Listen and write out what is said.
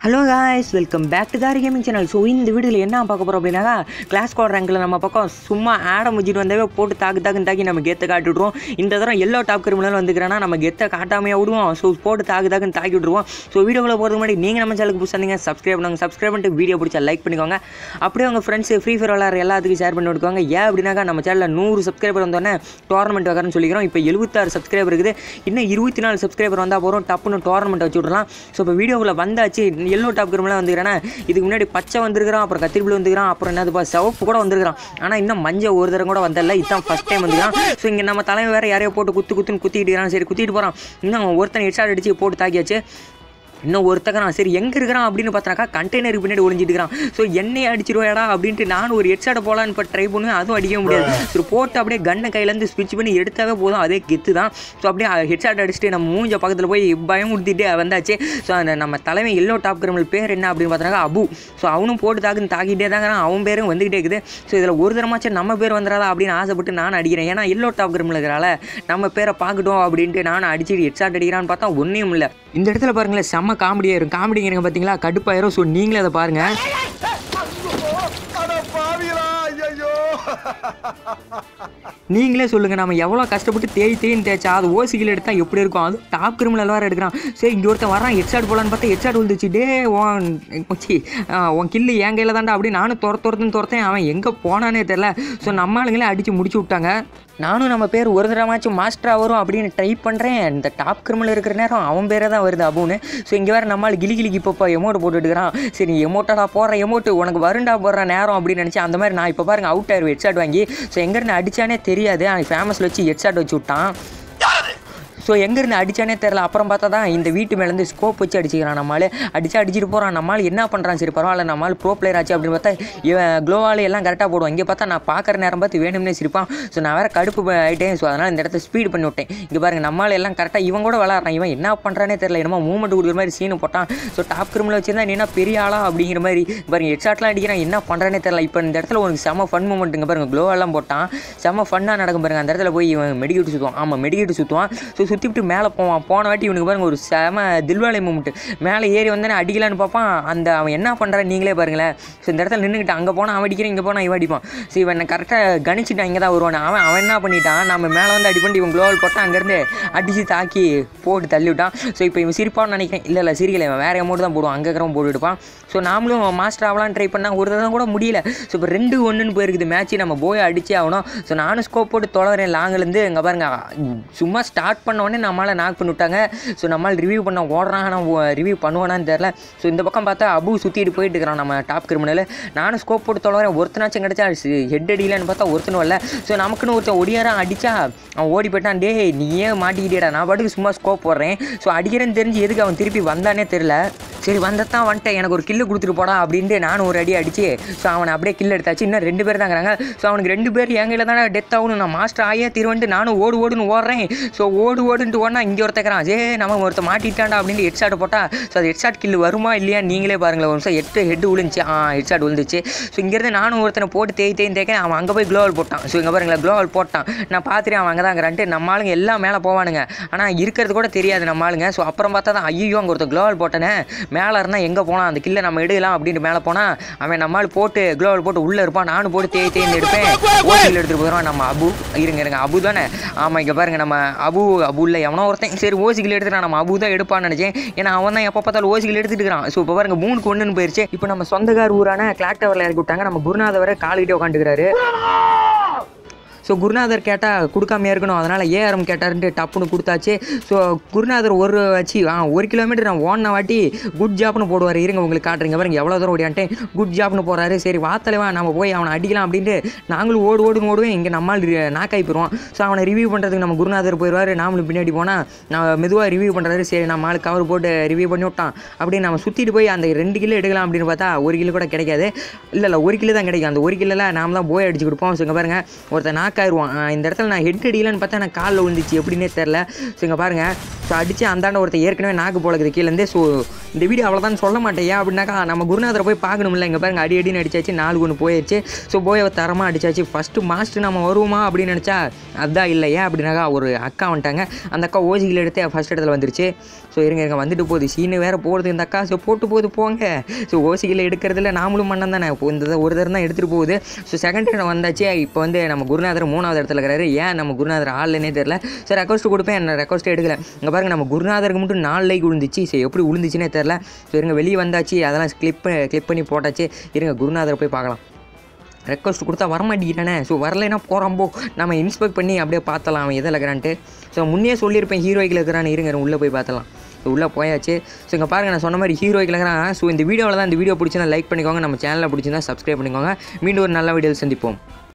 hello guys welcome back to Thari gaming channel so இந்த வீடியோவில் என்ன பார்க்க போகிறோம் அப்படின்னா கிளாஸ் கோட் ரேங்கில் நம்ம பக்கம் சும்மா ஆடம் வச்சுட்டு வந்தாவே போட்டு தாக்கு தாக்குன்னு தாக்கி நம்ம கெத்தை காட்டி விட்ருவோம் இந்த தடவை எல்லோ டாப் கிரிமினல் வந்துக்கிறேன்னா நம்ம கெத்தை காட்டாமையாக விடுவோம் ஸோ போட்டு தாக்கு தாக்குன்னு தாக்கி விட்ருவோம் ஸோ வீடியோக்குள்ள போகிறதுக்கு முன்னாடி நீங்கள் நம்ம சேனலுக்கு புதுசாக இருந்தீங்க சப்ஸ்கிரைப் பண்ணுங்க சப்ஸ்கிரைப் பண்ணிட்டு வீடியோ பிடிச்சா லைக் பண்ணிக்கோங்க அப்படியே உங்கள் ஃப்ரெண்ட்ஸ் ஃப்ரீ ஃபயர் விளாட்ற எல்லாத்துக்கும் ஷேர் பண்ணி விட்டுக்கோங்க ஏன் அப்படின்னாக்கா நம்ம சேனலில் நூறு சப்ஸ்கிரைபர் வந்தோடனே டோர்னமெண்ட் வைக்கிறேன்னு சொல்லிக்கிறோம் இப்போ எழுபத்தாறு சப்ஸ்கிரைபர் இருக்குது இன்னும் இருபத்தி நாலு சப்ஸ்கிரைபர் வந்தால் போகிறோம் டப்புன்னு டோர்னமெண்ட் வச்சு விட்றலாம் ஸோ இப்போ வீடியோக்குள்ள வந்தாச்சு எல்லோ டாப் கிரிமினல் வந்துக்கிறேன்னா இதுக்கு முன்னாடி பச்சை வந்திருக்கிறான் அப்புறம் கத்திரிப்புல வந்துக்கிறான் அப்புறம் என்னதுப்பா சிவப்பு கூட வந்திருக்கிறான் ஆனால் இன்னும் மஞ்சள் ஒரு தரம் கூட வந்தல இதுதான் ஃபஸ்ட் டைம் வந்துக்கிறான் ஸோ இங்கே நம்ம தலைமை வேறு யாரையோ போட்டு குத்து குத்துன்னு குத்திட்டு இருக்கிறான் சரி குத்திட்டு போகிறான் இன்னும் ஒருத்தனை ஹெட்ஷாட் அடிச்சு போட்டு தாக்கியாச்சு இன்னும் ஒருத்தக்கிறான் சரி எங்கே இருக்கிறான் அப்படின்னு பார்த்தாக்கா கண்டெய்னருக்கு பின்னாடி ஒளிஞ்சிட்டு இருக்கிறான் ஸோ என்னையே அடிச்சிருவாடா அப்படின்ட்டு நானும் ஒரு ஹெட்ஷாட் போகலான்னு இப்போ ட்ரை பண்ணுவேன் அதுவும் அடிக்க முடியாது ஸோ போட்டு அப்படியே கண்ணை கையிலேருந்து ஸ்விட்ச் பண்ணி எடுத்தாவே போதும் அதே கெத்து தான் ஸோ அப்படியே ஹெட்ஷாட் அடிச்சுட்டு நம்ம மூஞ்ச பக்கத்தில் போய் பயம் கொடுத்துட்டு வந்தாச்சு ஸோ அந்த நம்ம தலைமை எல்லோ டாப் கிரிமினல் பேர் என்ன அப்படின்னு பார்த்தாக்கா அபு ஸோ அவனும் போட்டு தாக்குன்னு தாக்கிட்டே தாங்கிறான் அவன் பேரும் வந்துக்கிட்டே இருக்குது ஸோ இதில் ஒரு தரமாச்சும் நம்ம பேர் வந்துடாதா அப்படின்னு ஆசைப்பட்டு நான் அடிக்கிறேன் ஏன்னா எல்லோ டாப் கிரிமினல் இருக்கிறால நம்ம பேரை பார்க்கட்டும் அப்படின்ட்டு நான் அடிச்சுட்டு ஹெட்ஷாட் அடிக்கிறான்னு பார்த்தா ஒன்றையும் இல்லை இந்த இடத்துல பாருங்களேன் செம்ம காமெடியாக இருக்கும் காமெடிங்கிறங்க பார்த்தீங்களா கடுப்பாயிரும் ஸோ நீங்களே அதை பாருங்கள் அட பாவிகளா ஐயோ நீங்களே சொல்லுங்கள் நம்ம எவ்வளோ கஷ்டப்பட்டு தேய் தேய்ன்னு தேய்ச்சா அது ஓசிகள் எடுத்தால் எப்படி இருக்கும் அது டாப் கிரிமினல் வேறு எடுக்கிறான் சரி இங்கே ஒருத்தன் வரான் ஹெட்ஷாட் போலான்னு பார்த்தா ஹெட்ஷாட் விழுந்துச்சு டே உன் சி உன் கில்லு என் கையில் தான்டா அப்படி நானும் துர துரத்துன்னு துரத்தேன் அவன் எங்கே போனானே தெரில ஸோ நம்ம ஆளுங்களே அடித்து முடிச்சு விட்டாங்க நானும் நம்ம பேர் ஒரு தடவாச்சும் மாஸ்டராக வரும் அப்படின்னு ட்ரை பண்ணுறேன் இந்த டாப் கிரிமினல் இருக்கிற நேரம் அவன் பேரே தான் வருது அபுன்னு ஸோ இங்கே வேறு நம்மளால் கிளி கிளிக்கு இப்போ எமௌண்ட் போட்டுட்டுக்கிறான் சரி எமௌண்ட்டாடா போடுற எமௌண்ட் உனக்கு வருண்டா போடுற நேரம் அப்படின்னு நினச்சி அந்த மாதிரி நான் இப்போ பாருங்க அவுட் ஆயிரு ஹெட்ஷாட் வாங்கி ஸோ எங்கேருந்து அடித்தானே தெரியாது அவன் ஃபேமஸில் வச்சு ஹெட்ஷாட் வச்சு விட்டான் ஸோ எங்கேருந்து அடித்தானே தெரில அப்புறம் பார்த்தா தான் இந்த வீட்டு மேலேருந்து ஸ்கோப் வச்சு அடிச்சுக்கிறான் நம்மளால் அடிச்சு அடிச்சுட்டு போகிறான் நம்மளால் என்ன பண்ணுறான் சரி பரவாயில்ல நம்மளால் ப்ரோ பிளேயர் ஆச்சு அப்படின்னு பார்த்தா இவன் க்ளோவால் எல்லாம் கரெக்டாக போடுவான் இங்கே பார்த்தா நான் பார்க்குற நேரம் பார்த்து வேணும்னே சிரிப்பான் ஸோ நான் வேறு கடுப்பு ப- ஆயிட்டேன் ஸோ அதனால் இந்த இடத்த ஸ்பீட் பண்ணி விட்டேன் இங்கே பாருங்க நம்மளால் எல்லாம் கரெக்டாக இவன் கூட விளாட்றான் இவன் என்ன பண்ணுறானே தெரில என்னமோ மூவ்மெண்ட் கொடுக்குற மாதிரி சீனு போட்டான் ஸோ டாப் கிரிமில் வச்சிருந்தா நீ என்ன பெரிய ஆளா அப்படிங்கிற மாதிரி பாருங்க ஹெட்ஷாட்லாம் அடிக்கிறான் என்ன பண்ணுறானே தெரில இப்போ இந்த இடத்துல உனக்கு செம ஃபன் மூமெண்ட் இங்கே பாருங்க க்ளோவெல்லாம் போட்டான் செம ஃபன்னாக நடக்கும் பாருங்க அந்த இடத்துல போய் இவன் மெடிக்கெட்டு சுற்றுவான் ஆமாம் மெடிக்கெட்டு சுற்றுவான் ஸோ சுற்றிவிட்டு மேலே போவான் போன வாட்டி இவனுக்கு பாருங்க ஒரு செம தில்வாலை மூமெண்ட் மேலே ஏறி வந்தானே அடிக்கலான்னு பார்ப்பான் அந்த அவன் என்ன பண்ணுறான் நீங்களே பாருங்களேன் ஸோ இந்த இடத்துல நின்றுக்கிட்டு அங்கே போனால் அவன் அடிக்கிறேன் இங்கே போனால் இவன் அடிப்பான் ஸோ இவன் கரெக்டாக கணிச்சிட்டு இங்கே தான் வருவான் அவன் அவன் என்ன பண்ணிட்டான் நம்ம மேலே வந்து அடி பண்ணி இவன் க்ளோவல் போட்டான் அங்கேருந்து அடித்து தாக்கி போட்டு தள்ளி விட்டான் ஸோ இப்போ இவன் சிரிப்பான்னு நினைக்கிறேன் இல்லை இல்லை சிரிக்கல இவன் வேறு அமௌண்ட் தான் போடுவான் அங்கே இருக்கிறவன் போட்டு எடுப்பான் ஸோ நாமளும் மாஸ்டர் ஆகலான்னு ட்ரை பண்ணால் ஒரு தடவை கூட முடியல ஸோ இப்போ ரெண்டு ஒன்றுன்னு போயிருக்குது மேட்ச் நம்ம போய் அடிச்சே ஆகணும் ஸோ நானும் ஸ்கோப் போட்டு தொலைறேன் லாங்கிலேருந்து இங்கே பாருங்க சும்மா ஸ்டார்ட் பண்ண உடனே நம்மளால் நாக் பண்ணி விட்டாங்க ஸோ நம்மளால் ரிவ்யூ பண்ண ஓடுறான் ஆனால் ரிவ்யூ பண்ணுவானான்னு தெரில ஸோ இந்த பக்கம் பார்த்தா அபு சுற்றிட்டு போயிட்டு இருக்கிறான் நம்ம டாப் கிரிமினல் நானும் ஸ்கோப் போட்டு தொலைறேன் ஒருத்தனாச்சும் கிடச்சா ஹெட் அடியிலன்னு பார்த்தா ஒருத்தனும் இல்லை ஸோ நமக்குன்னு ஒருத்தன் ஒடியாரான் அடிச்சா அவன் ஓடி போயிட்டான் டே நீ ஏன் மாட்டிக்கிட்டேடா நான் பாட்டுக்கு சும்மா ஸ்கோப் போடுறேன் ஸோ அடிக்கிறேன்னு தெரிஞ்சு எதுக்கு அவன் திருப்பி வந்தானே தெரில சரி வந்ததான் வந்துட்டேன் எனக்கு ஒரு கில்லு கொடுத்துட்டு போடா அப்படின்ட்டு நானும் ஒரு அடி அடிச்சு ஸோ அவனை அப்படியே கில் எடுத்தாச்சு இன்னும் ரெண்டு பேர் தாங்கிறாங்க ஸோ அவனுக்கு ரெண்டு பேர் என் கையில் தானே டெத் ஆகணும் நான் மாஸ்டர் ஆகியே திருவன்ட்டு நானும் ஓடு ஓடுன்னு ஓடுறேன் ஸோ ஓடு ஓடுன்ட்டு ஓடனா இங்கே ஒருத்தக்கிறான் ஜே நம்ம ஒருத்த மாட்டிட்டான்டா அப்படின்ட்டு ஹெட் ஷாட் போட்டால் ஸோ அது ஹெட் ஷாட் கில் வருமா இல்லையா நீங்களே பாருங்களேன் ஒரு நிமிஷம் எட்டு ஹெட் விழுந்துச்சு ஆ ஹெட் ஷாட் விழுந்துச்சு ஸோ இங்கேருந்து நானும் ஒருத்தனை போட்டு தேய் தேய் தேய்க்க அவன் அங்கே போய் க்ளோவல் போட்டான் ஸோ இங்கே பாருங்களேன் க்ளோவல் போட்டான் நான் பார்த்துட்டு அவன் அங்கே தாங்கிறான்ட்டு நம்ம ஆளுங்க எல்லாம் மேலே போவானுங்க ஆனால் இருக்கிறது கூட தெரியாது நம்ம ஆளுங்க ஸோ அப்புறம் பார்த்தா தான் ஐயோ அங்கே ஒருத்தர் க்ளோவல் போட்டானே மேலே இருந்தால் எங்கே போனான் அந்த கில்லை நம்ம எடுக்கலாம் அப்படின்ட்டு மேலே போனால் அவன் நம்மால் போட்டு க்ளோவல் போட்டு உள்ளே இருப்பான் நானும் போட்டு தேய் தேய்ந்து எடுப்பேன் ஓசியில் எடுத்துகிட்டு போயிடுவான் நம்ம அபு இருங்க இருங்க அபு தானே ஆமாம் இங்கே பாருங்க நம்ம அபு அபு இல்லை எவனோ ஒருத்தன் சரி ஓசிகள் எடுத்துட்டான் நம்ம அபு தான் எடுப்பான்னு நினச்சேன் ஏன்னா அவன் தான் எப்போ பார்த்தாலும் ஓசிகள் எடுத்துட்டு இருக்கிறான் ஸோ இப்போ பாருங்க மூணுக்கு ஒன்றுன்னு போயிருச்சு இப்போ நம்ம சொந்தக்கார் ஊரான கிளாக் டவரில் இறக்கி விட்டாங்க நம்ம குருநாதர் வரை காலுக்கிட்டே உட்காந்துக்கிறாரு ஸோ குருநாதர் கேட்டால் கொடுக்காமையா இருக்கணும் அதனால் ஏஆர்எம் கேட்டாருன்ட்டு டப்புன்னு கொடுத்தாச்சு ஸோ குருநாதர் ஒரு வச்சு ஆ ஒரு கிலோமீட்டர் நான் ஓடின வாட்டி குட் ஜாப்னு போடுவார் இருங்க உங்களுக்கு காட்டுறீங்க பாருங்க எவ்வளோ தூரம் ஓடியான்ட்டேன் குட் ஜாப்னு போகிறாரு சரி வாத்தலைவா நம்ம போய் அவனை அடிக்கலாம் அப்படின்ட்டு நாங்களும் ஓடு ஓடுன்னு ஓடுவேன் இங்கே நம்மால் நாக்காய் போயிடுவோம் ஸோ அவனை ரிவ்யூ பண்ணுறதுக்கு நம்ம குருநாதர் போயிடுவார் நாமளும் பின்னாடி போனால் நான் மெதுவாக ரிவ்யூ பண்ணுறாரு சரி நம்ம ஆள் கவர் போட்டு ரிவ்யூ பண்ணி விட்டான் அப்படியே நம்ம சுற்றிட்டு போய் அந்த ரெண்டு கிலோ எடுக்கலாம் அப்படின்னு பார்த்தா ஒரு கிலோ கூட கிடைக்காது இல்லை இல்லை ஒரு கிலோ தான் கிடைக்கும் அந்த ஒரு கிலோவில் நாம தான் போய் அடிச்சு கொடுப்போம் ஸோ இங்கே பாருங்க ஒருத்தன் நாக் நாக் ஆயிடுவான் ஆ, இந்த இடத்துல நான் ஹெட் அடிக்கலன்னு பார்த்தா எனக்கு காலில் விழுந்துச்சு எப்படின்னே தெரில ஸோ இங்கே பாருங்கள் ஸோ அடித்து அந்தாண்ட ஒருத்தர் ஏற்கனவே நாக்கு போலக்குது கீழேருந்தே ஸோ இந்த வீடியோ அவ்வளோதான் சொல்ல மாட்டேன் ஏன் அப்படின்னாக்கா நம்ம குருநாதரை போய் பார்க்கணும்ல இங்கே பாருங்க அடி அடின்னு அடிச்சாச்சு நாலு ஒன்று போயிடுச்சு ஸோ போய் தரமாக அடிச்சாச்சு ஃபஸ்ட்டு மாஸ்டர் நம்ம வருவோமா அப்படின்னு நினச்சா அதான் இல்லை ஏன் அப்படின்னாக்கா ஒரு அக்கா வந்துட்டாங்க அந்த அக்கா ஓசிகள் எடுத்து ஃபஸ்ட் இடத்துல வந்துருச்சு ஸோ இருங்க இருங்க வந்துட்டு போகுது சீனு வேறு போகிறது இந்த அக்கா ஸோ போட்டு போகுது போங்க ஸோ ஓசிகள் எடுக்கிறதுல நாமளும் மண்ணம் தானே இப்போ இந்த இதை ஒரு தரம் தான் எடுத்துகிட்டு போகுது ஸோ செகண்ட் இடம் வந்தாச்சு இப்போ வந்து நம்ம குருநாதர் மூணாவது இடத்துல இருக்கிறாரு ஏன் நம்ம குருநாதர் ஆள்லனே தெரில சரி ரெக்வஸ்ட் கொடுப்பேன் என்ன ரெக்வஸ்ட் எடுக்கல இங்கே பாருங்க நம்ம குருநாதருக்கு மட்டும் நாலு லைக் விழுந்துச்சு ஸோ எப்படி விழுந்துச்சுன்னே தெரில ஸோ இருங்க வெளியே வந்தாச்சு அதெல்லாம் கிளிப் கிளிப் பண்ணி போட்டாச்சு இருங்க குருநாதரை போய் பார்க்கலாம் ரெக்வஸ்ட் கொடுத்தா வரமாட்டேங்கிறானே ஸோ வரலைன்னா போகிறோம்போ நம்ம இன்ஸ்பெக்ட் பண்ணி அப்படியே பார்த்தலாம் அவன் எதில் இருக்கிறான்ட்டு ஸோ முன்னே சொல்லியிருப்பேன் ஹீரோய்க்கில் இருக்கிறான்னு இருங்க உள்ளே போய் பார்த்தலாம் ஸோ உள்ளே போயாச்சு ஸோ இங்கே பாருங்கள் நான் சொன்ன மாதிரி ஹீரோய்க்கில் இருக்கிறான் ஸோ இந்த வீடியோவில் தான் இந்த வீடியோ பிடிச்சிருந்தா லைக் பண்ணிக்கோங்க நம்ம சேனலில் பிடிச்சிருந்தா சப்ஸ்கிரைப் பண்ணிக்கோங்க மீண்டும் ஒரு நல்ல வீடியோவில் சந்திப்போம்